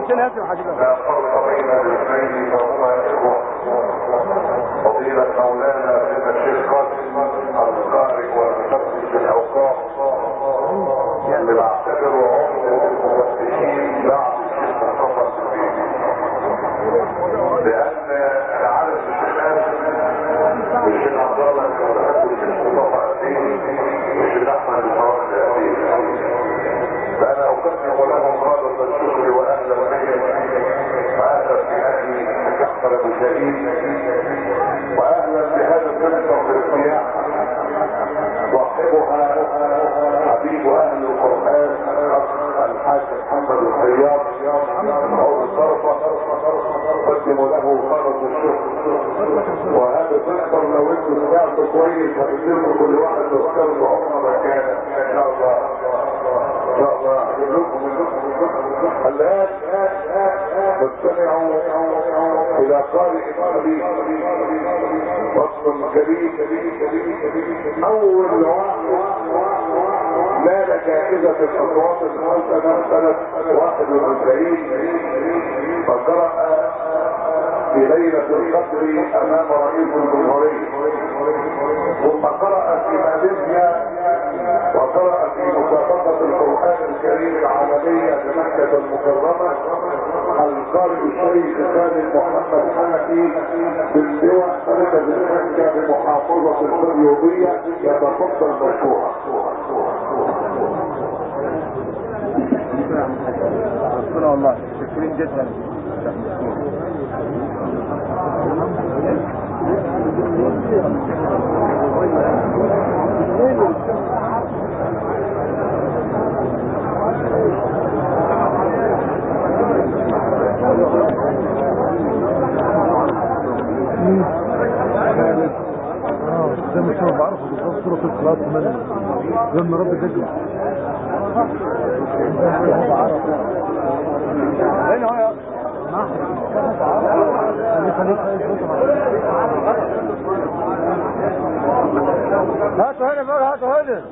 لا فرق بين الاثنين فهما اخوه فضيلة مولانا سيدنا الشيخ قاسم القارئ والمفتش في الاوقاف اللي بعتبره عمده المفتشين بعد الشيخ مصطفى السبيل لان العالم الشيخ والشيخ عبد الله المفتش الشيخ مصطفى الدين والشيخ احمد الفرج الدين فانا اقدم لهم خالص الشكر واهل الخير واهلا باهلي جعفر ابو شهيد واهلا بهذا السنتر للسياحه صاحبها حبيب اهل القران الحاج محمد الخياط عود الصرفه قدموا له خالص الشكر وهذا السنتر لو انتم سمعتوا كويس هتديروا كل واحد يختار له عمره مكانه ان شاء الله ان شاء الله الان نستمع الى قارئ قريب فصل كبير اول لا جائزة الاصوات المحسنة سنة 91 فقرأ في ليلة القدر امام رئيس الجمهورية ثم قرأ في ماليزيا وقرأ في مسابقة القرآن الكريم العالمية بمكة المكرمة القارئ الشيخ خالد محمد حنفي باللواء مركز المكة بمحافظة القريوبية يتفضل مشروعا ربنا والله شكرين جدا زي ما كانوا بعرفوا بالظبط سورة الصلاة من لما رب دجل هنا هو يا هاتوا هنا بقى هاتوا هنا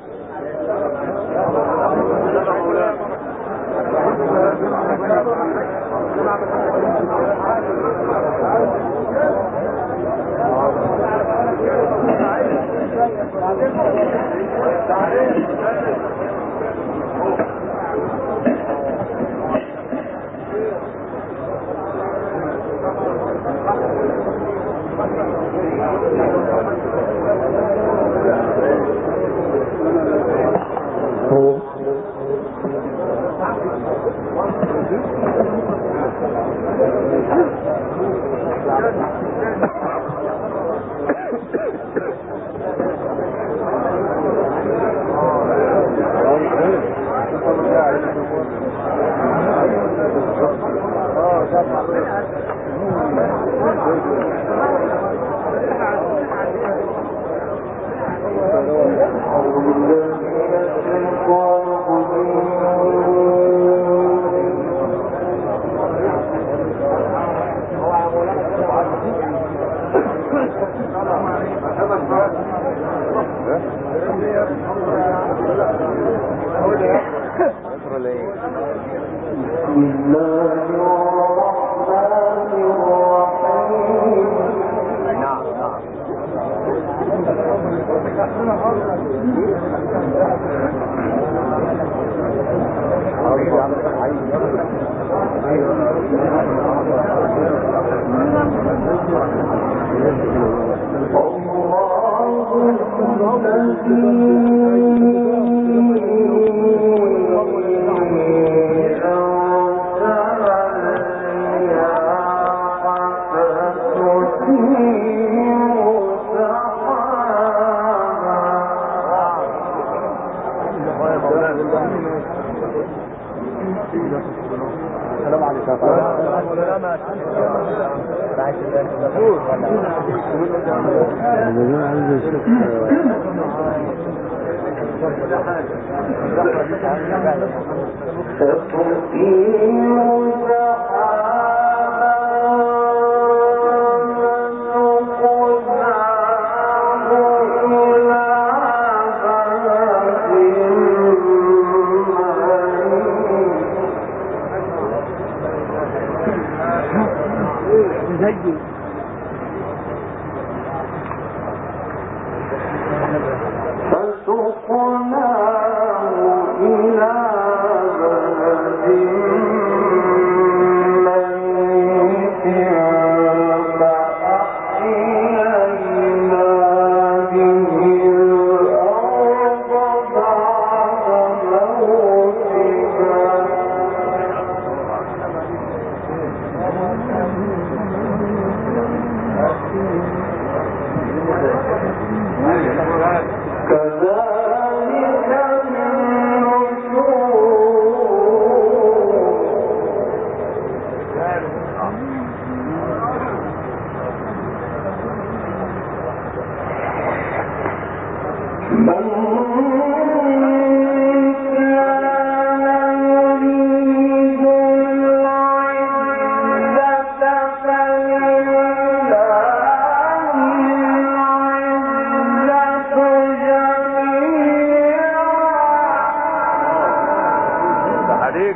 عليك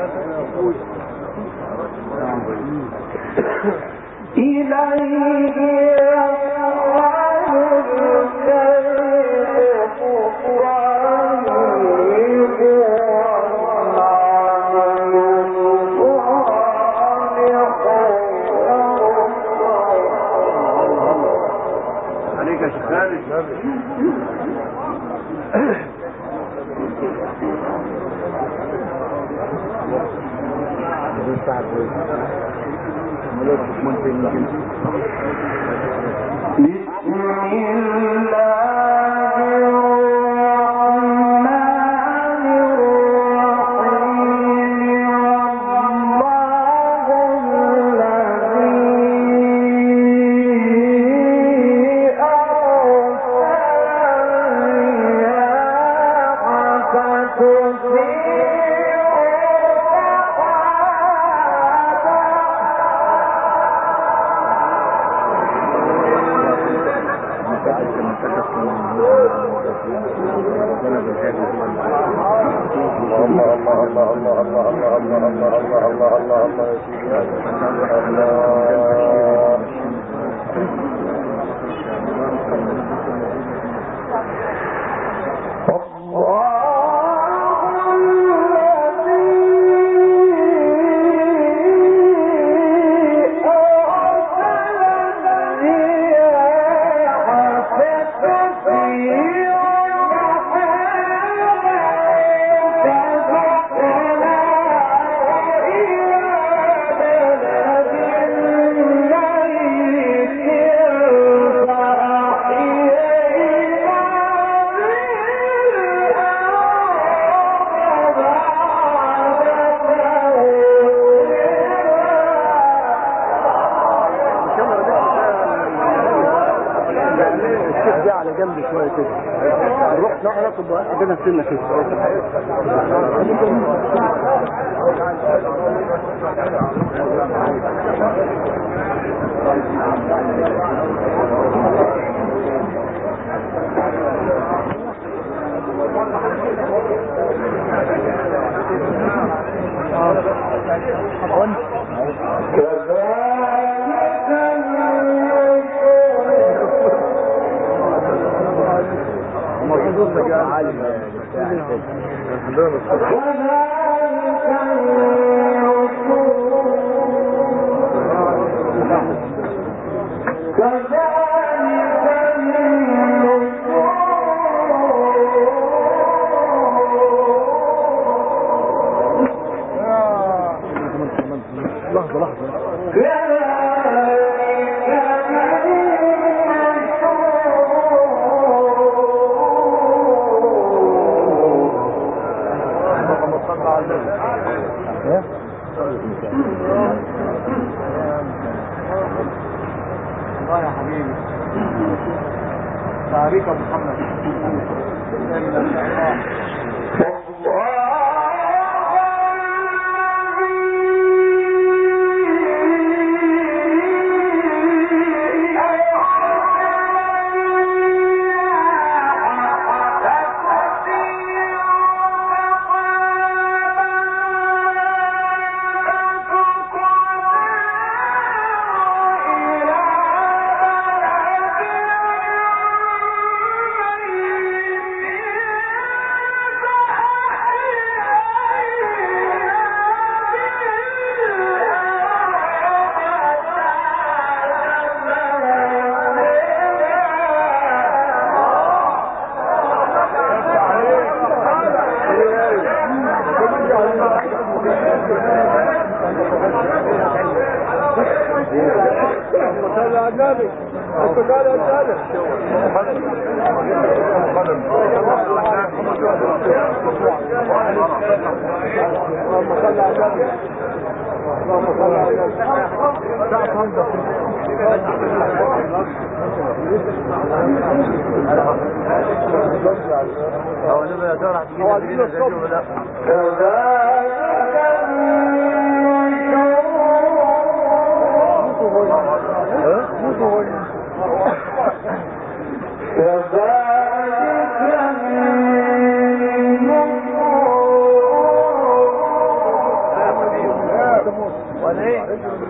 عليك يا شيخ خالد الله الله الله الله الله الله الله الله الله الله الله الله يا سيدي الله الشيخ ده على جنب شويه كده نروح ناخد وقت بينا سنه كده لحظه لحظه الله يا حبيبي تعريك يا محمد صلى على النبي هو نبقى يا ترى هتجي لنا جديد ولا ولا ايه؟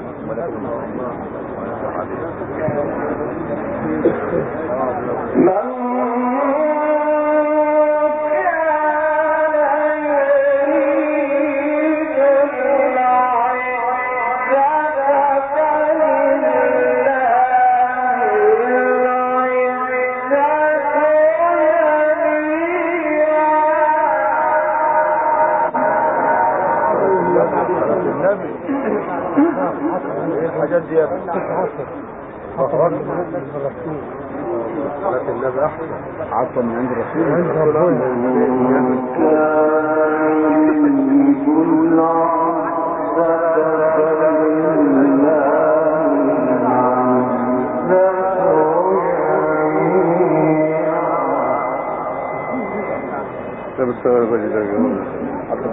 النبي ايه الحاجات دي يا ابني؟ لكن النبي احسن عطى من عند الرسول عند ده بالطيارة بجي ده حتى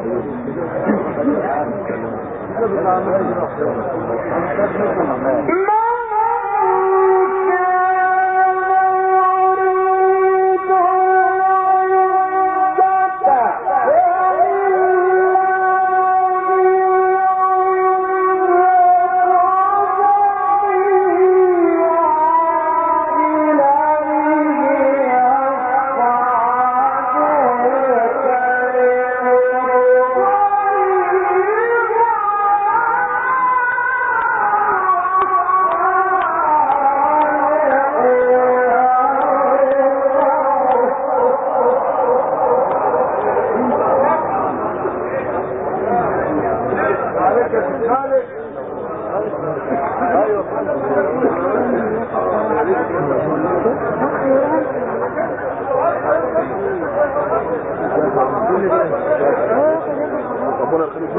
ربنا يخليك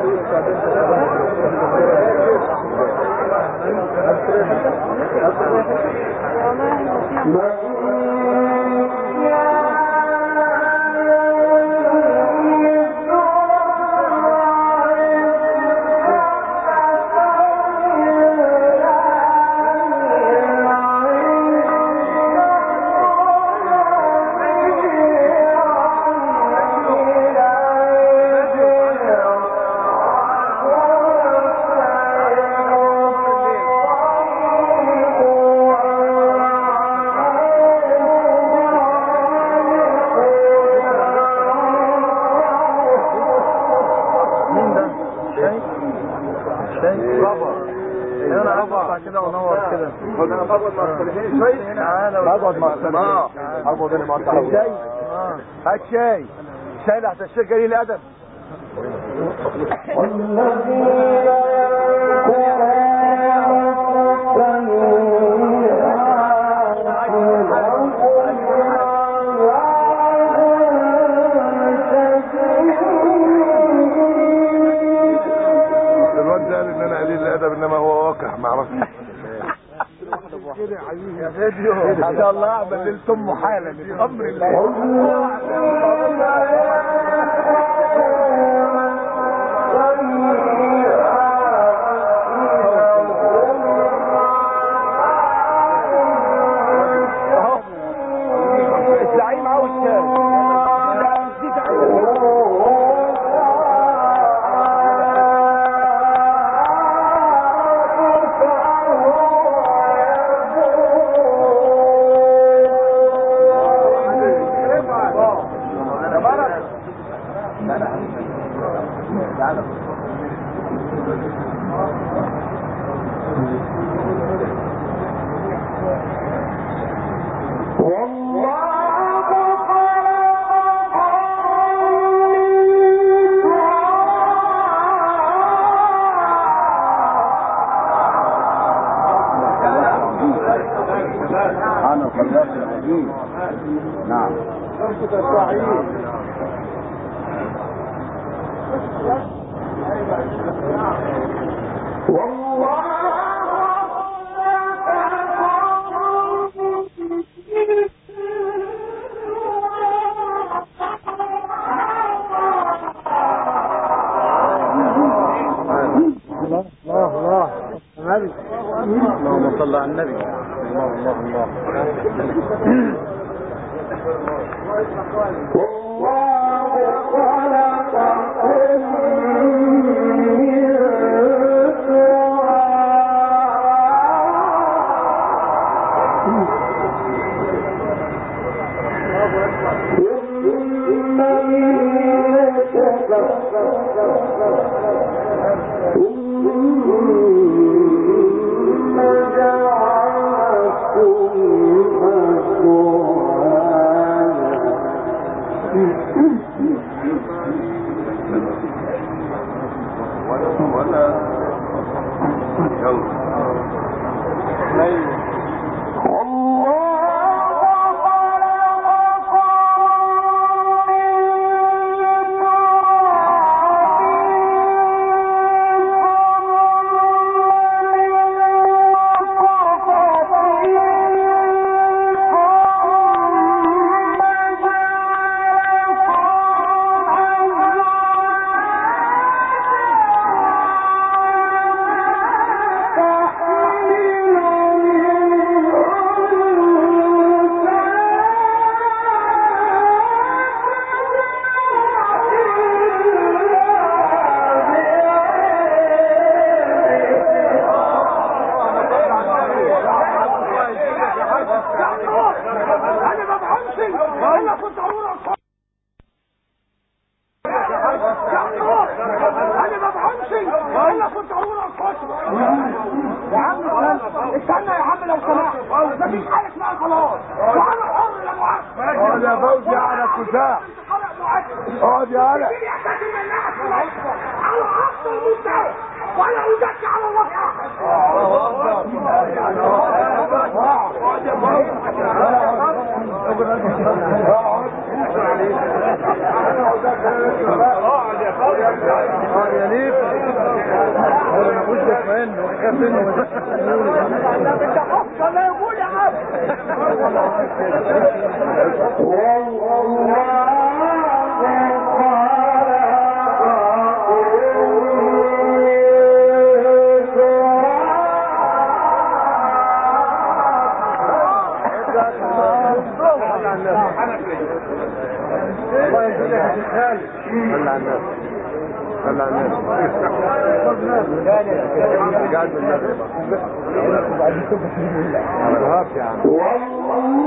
مين ده؟ شايف؟ شايف؟ انا اقطع كده وانور كده انا بقعد مع الخليجيين شويه تعالى بقعد مع الخليجيين اه اقعد انا مع الخليجيين اه هات شاي شاي لحتى الشيخ قليل الادب الواد ده قال ان انا قليل الادب انما هو واقع ما اعرفش يا فيديو ان شاء الله اعمل ليله امه حالا بامر الله أهو. الزعيم عاوز عزيز نعم الله الله النبي اللهم صل على النبي الله الله الله انا ما بفهمش انا كنت اقول اصلا انا ما بفهمش انا كنت اقول اصلا يا عم استنى استنى يا عم لو سمحت مفيش حاجه اسمها خلاص وانا حر لا مؤاخذه اقعد يا فوزي على الكفاح خلق مؤاخذه اقعد يا هلا مين يعتدي من الناس على خط المستوى ولا ازكي على الله احد اقعد يا ليف انا اخش اطمئن وخاف منه انت حفظ لا يقول يا عم الله يجزيك يا شيخ خالد صلى على النبي صلى على النبي قاعد بالنبي ارهاب يا عم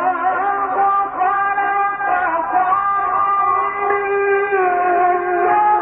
والله خلق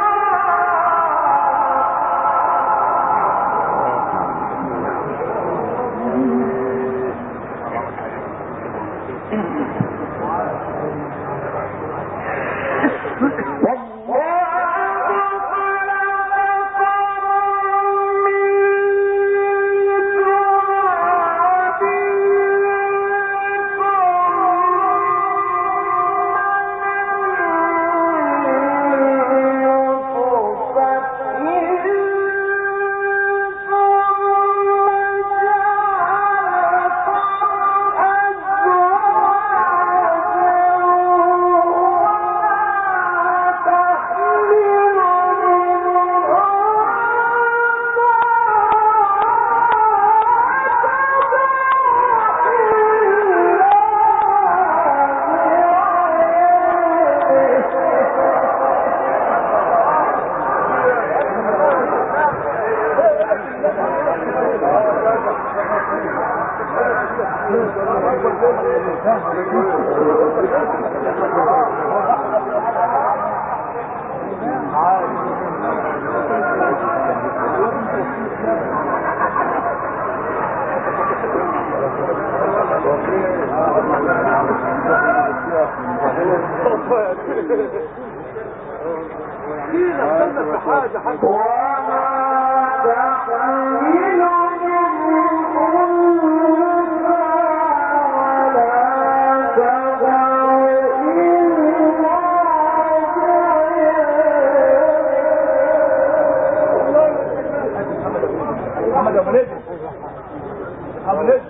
محمد ابو نجم ابو نجم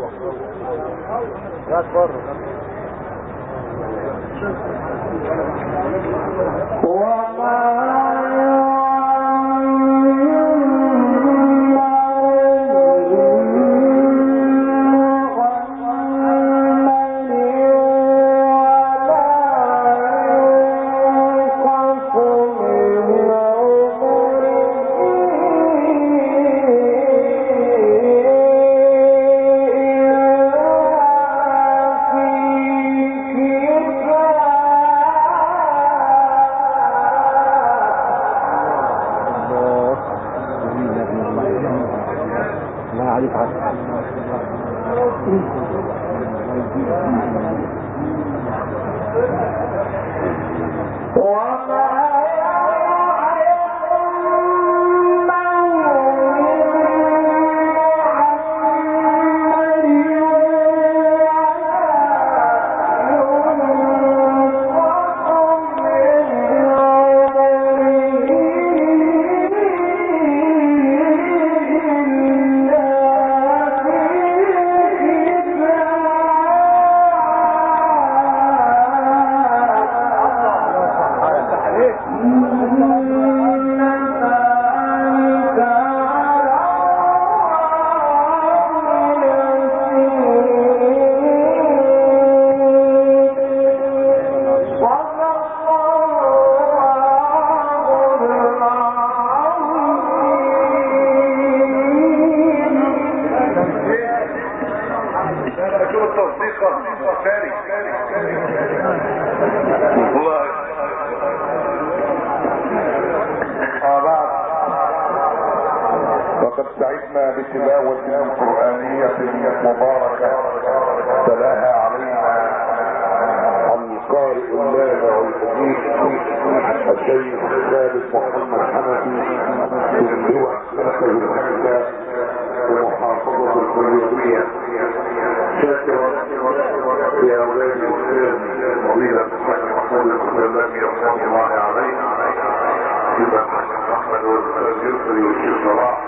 راس بره الله جميل يا ابن الله الله عليك عسل لا شوف التصديق ثاني والله بعد وقد سعدنا بتلاوة قرآنية مباركة تلاها علينا القارئ اللامع الأمين الشيخ خالد محمد حنفي في اللواء مركز الحمدة ومحافظة الكلية شاكرا يا أولاد الأستاذ فضيلة الشيخ محمود السلامي رحمه الله عليه إذا الحاج أحمد والأستاذ يسري والشيخ صلاح